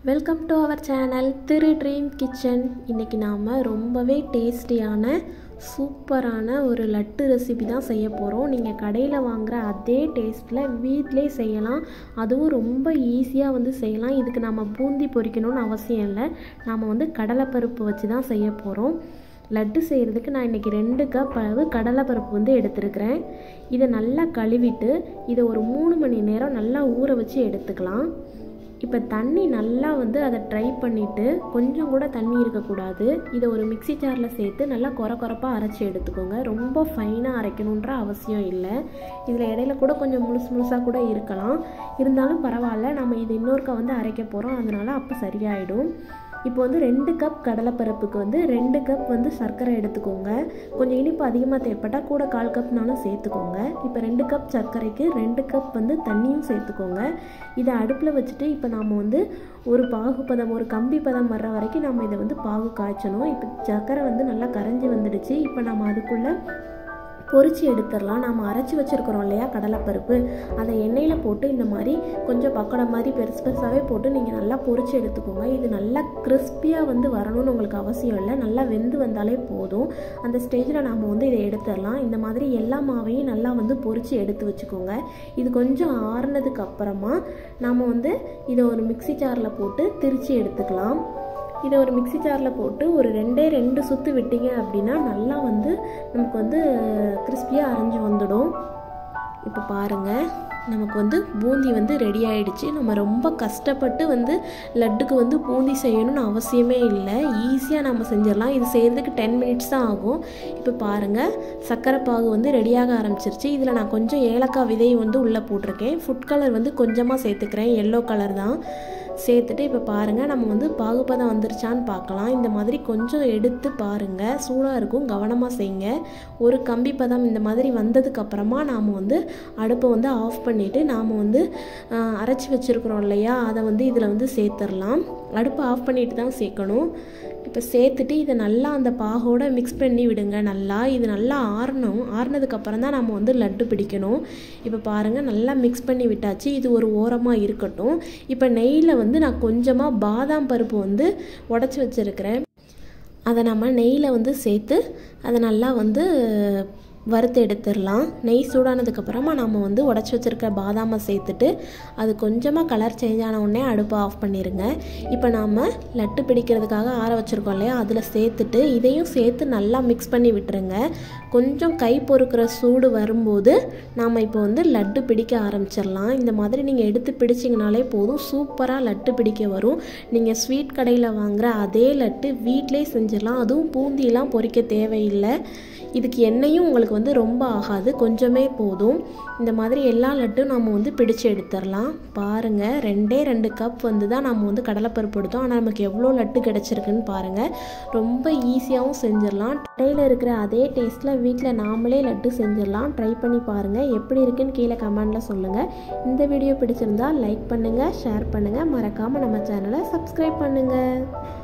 welcome to our channel Thiru dream kitchen இன்றைக்கி நாம் ரொம்பவே டேஸ்டியான சூப்பரான ஒரு லட்டு ரெசிபி தான் செய்ய போகிறோம் நீங்கள் கடையில் வாங்குகிற அதே டேஸ்ட்டில் வீட்டிலே செய்யலாம் அதுவும் ரொம்ப ஈஸியாக வந்து செய்யலாம் இதுக்கு நம்ம பூந்தி பொரிக்கணும்னு அவசியம் இல்லை நாம் வந்து கடலைப்பருப்பு வச்சு தான் செய்ய போகிறோம் லட்டு செய்கிறதுக்கு நான் இன்றைக்கி ரெண்டு கப் அளவு கடலைப்பருப்பு வந்து எடுத்துருக்கிறேன் இதை நல்லா கழுவிட்டு இதை ஒரு மூணு மணி நேரம் நல்லா ஊற வச்சு எடுத்துக்கலாம் இப்போ தண்ணி நல்லா வந்து அதை ட்ரை பண்ணிவிட்டு கொஞ்சம் கூட தண்ணி இருக்கக்கூடாது இதை ஒரு மிக்சி ஜாரில் சேர்த்து நல்லா குறை குறைப்பாக அரைச்சி எடுத்துக்கோங்க ரொம்ப ஃபைனாக அரைக்கணுன்ற அவசியம் இல்லை இதில் இடையில கூட கொஞ்சம் முழுசு முழுசாக கூட இருக்கலாம் இருந்தாலும் பரவாயில்ல நம்ம இது இன்னொருக்கா வந்து அரைக்க போகிறோம் அதனால் அப்போ சரியாயிடும் இப்போ வந்து ரெண்டு கப் கடலைப்பருப்புக்கு வந்து ரெண்டு கப் வந்து சர்க்கரை எடுத்துக்கோங்க கொஞ்சம் இனிப்பு அதிகமாக தேவைப்பட்டால் கூட கால் கப்னாலும் சேர்த்துக்கோங்க இப்போ ரெண்டு கப் சர்க்கரைக்கு ரெண்டு கப் வந்து தண்ணியும் சேர்த்துக்கோங்க இதை அடுப்பில் வச்சுட்டு இப்போ நாம் வந்து ஒரு பாகுபதம் ஒரு கம்பி பதம் வர்ற வரைக்கும் நம்ம இதை வந்து பாகு காய்ச்சணும் இப்போ சர்க்கரை வந்து நல்லா கரைஞ்சி வந்துடுச்சு இப்போ நம்ம அதுக்குள்ளே பொரிச்சு எடுத்துடலாம் நாம் அரைச்சி வச்சுருக்கிறோம் இல்லையா கடலைப்பருப்பு அதை எண்ணெயில் போட்டு இந்த மாதிரி கொஞ்சம் பக்கோடா மாதிரி பெருசு பெருசாகவே போட்டு நீங்கள் நல்லா பொரிச்சு எடுத்துக்கோங்க இது நல்லா கிறிஸ்பியாக வந்து வரணும்னு உங்களுக்கு அவசியம் இல்லை நல்லா வெந்து வந்தாலே போதும் அந்த ஸ்டேஜில் நாம் வந்து இதை எடுத்துடலாம் இந்த மாதிரி எல்லா மாவையும் நல்லா வந்து பொரிச்சு எடுத்து வச்சுக்கோங்க இது கொஞ்சம் ஆறுனதுக்கு அப்புறமா நாம் வந்து இதை ஒரு மிக்சி ஜாரில் போட்டு திரித்து எடுத்துக்கலாம் இதை ஒரு மிக்சி ஜாரில் போட்டு ஒரு ரெண்டே ரெண்டு சுற்று விட்டீங்க அப்படின்னா நல்லா வந்து நமக்கு வந்து கிறிஸ்பியாக அரைஞ்சி வந்துடும் இப்போ பாருங்கள் நமக்கு வந்து பூந்தி வந்து ரெடி ஆகிடுச்சு நம்ம ரொம்ப கஷ்டப்பட்டு வந்து லட்டுக்கு வந்து பூந்தி செய்யணும்னு அவசியமே இல்லை ஈஸியாக நம்ம செஞ்சிடலாம் இது செய்கிறதுக்கு டென் மினிட்ஸ் தான் ஆகும் இப்போ பாருங்கள் சர்க்கரை பாகு வந்து ரெடியாக ஆரம்பிச்சிருச்சு இதில் நான் கொஞ்சம் ஏலக்காய் விதை வந்து உள்ளே போட்டிருக்கேன் ஃபுட் கலர் வந்து கொஞ்சமாக சேர்த்துக்கிறேன் எல்லோ கலர் தான் சேர்த்துட்டு இப்போ பாருங்கள் நம்ம வந்து பாகுபதம் வந்துருச்சான்னு பார்க்கலாம் இந்த மாதிரி கொஞ்சம் எடுத்து பாருங்கள் சூடாக இருக்கும் கவனமாக செய்யுங்க ஒரு கம்பி பதம் இந்த மாதிரி வந்ததுக்கப்புறமா நாம் வந்து அடுப்பை வந்து ஆஃப் பண்ணிவிட்டு நாம் வந்து அரைச்சி வச்சுருக்குறோம் இல்லையா அதை வந்து இதில் வந்து சேர்த்துடலாம் அடுப்பை ஆஃப் பண்ணிட்டு தான் சேர்க்கணும் இப்போ சேர்த்துட்டு இதை நல்லா அந்த பாகோட மிக்ஸ் பண்ணி விடுங்க நல்லா இது நல்லா ஆறணும் ஆறுனதுக்கப்புறம் தான் நம்ம வந்து லட்டு பிடிக்கணும் இப்போ பாருங்கள் நல்லா மிக்ஸ் பண்ணி விட்டாச்சு இது ஒரு ஓரமாக இருக்கட்டும் இப்போ நெய்யில் வந்து நான் கொஞ்சமாக பாதாம் பருப்பு வந்து உடச்சி வச்சுருக்கிறேன் அதை நம்ம நெய்யில் வந்து சேர்த்து அதை நல்லா வந்து வறுத்து எடுத்துடலாம் நெய் சூடானதுக்கப்புறமா நம்ம வந்து உடச்சி வச்சுருக்க பாதாமை சேர்த்துட்டு அது கொஞ்சமாக கலர் சேஞ்ச் ஆன உடனே அடுப்பை ஆஃப் பண்ணிடுங்க இப்போ நாம் லட்டு பிடிக்கிறதுக்காக ஆற வச்சுருக்கோம் இல்லையா அதில் சேர்த்துட்டு இதையும் சேர்த்து நல்லா மிக்ஸ் பண்ணி விட்டுருங்க கொஞ்சம் கை பொறுக்கிற சூடு வரும்போது நாம் இப்போ வந்து லட்டு பிடிக்க ஆரம்பிச்சிடலாம் இந்த மாதிரி நீங்கள் எடுத்து பிடிச்சிங்கனாலே போதும் சூப்பராக லட்டு பிடிக்க வரும் நீங்கள் ஸ்வீட் கடையில் வாங்குகிற அதே லட்டு வீட்டிலே செஞ்சிடலாம் அதுவும் பூந்திலாம் பொறிக்க தேவையில்லை இதுக்கு எண்ணெயும் உங்களுக்கு வந்து ரொம்ப ஆகாது கொஞ்சமே போதும் இந்த மாதிரி எல்லா லட்டும் நம்ம வந்து பிடிச்சு எடுத்துடலாம் பாருங்கள் ரெண்டே ரெண்டு கப் வந்து தான் நம்ம வந்து கடலைப்பருப்பு எடுத்தோம் ஆனால் நமக்கு எவ்வளோ லட்டு கிடச்சிருக்குன்னு பாருங்கள் ரொம்ப ஈஸியாகவும் செஞ்சிடலாம் கடையில் இருக்கிற அதே டேஸ்ட்டில் வீட்டில் நாமளே லட்டு செஞ்சிடலாம் ட்ரை பண்ணி பாருங்கள் எப்படி இருக்குன்னு கீழே கமெண்டில் சொல்லுங்கள் இந்த வீடியோ பிடிச்சிருந்தா லைக் பண்ணுங்கள் ஷேர் பண்ணுங்கள் மறக்காமல் நம்ம சேனலை சப்ஸ்கிரைப் பண்ணுங்கள்